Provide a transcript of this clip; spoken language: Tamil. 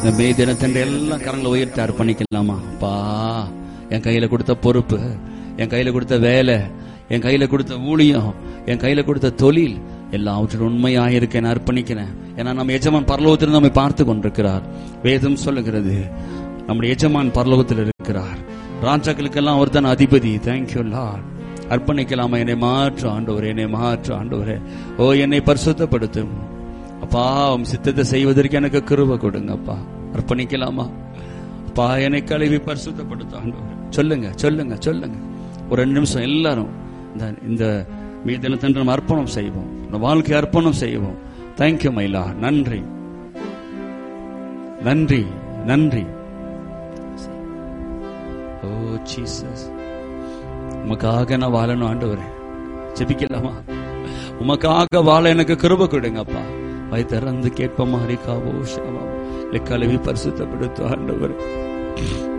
இந்த மே தினத்தன்று எல்லாம் கரங்களை உயர்த்தி அர்ப்பணிக்கலாமா அப்பா என் கையில கொடுத்த பொறுப்பு என் கையில கொடுத்த வேலை என் கையில கொடுத்த ஊழியம் என் கையில கொடுத்த தொழில் எல்லாவற்றிலும் உண்மையாக இருக்கேன் அர்ப்பணிக்கிறேன் ஏன்னா நம்ம எஜமான் பரலோகத்தில் நம்மை பார்த்து கொண்டிருக்கிறார் வேதம் சொல்லுகிறது நம்முடைய எஜமான் பரலோகத்தில் இருக்கிறார் ராஜாக்களுக்கெல்லாம் அவர் தான் அதிபதி தேங்க்யூ லார்ட் அர்ப்பணிக்கலாமா என்னை மாற்று ஆண்டவரே என்னை மாற்று ஆண்டவரே ஓ என்னை பரிசுத்தப்படுத்தும் அப்பா உம் சித்தத்தை செய்வதற்கு எனக்கு கிருப கொடுங்க அப்பா அர்ப்பணிக்கலாமா அப்பா என்னை கழுவி பரிசுத்தப்படுத்த ஆண்டவரே சொல்லுங்க சொல்லுங்க சொல்லுங்க ஒரு ரெண்டு நிமிஷம் எல்லாரும் இந்த இந்த மீதினத்தன்று நம்ம அர்ப்பணம் செய்வோம் இந்த வாழ்க்கை அர்ப்பணம் செய்வோம் தேங்க்யூ மைலா நன்றி நன்றி நன்றி ஓ ஜீசஸ் உமக்காக நான் வாழணும் ஆண்டவரே ஜெபிக்கலாமா உமக்காக வாழ எனக்கு கிருப கொடுங்கப்பா வயிற்றிறந்து கேட்ப மாதிரி காவோ ஷாவா கழுவி பரிசுத்தப்படுத்து ஆண்டவரே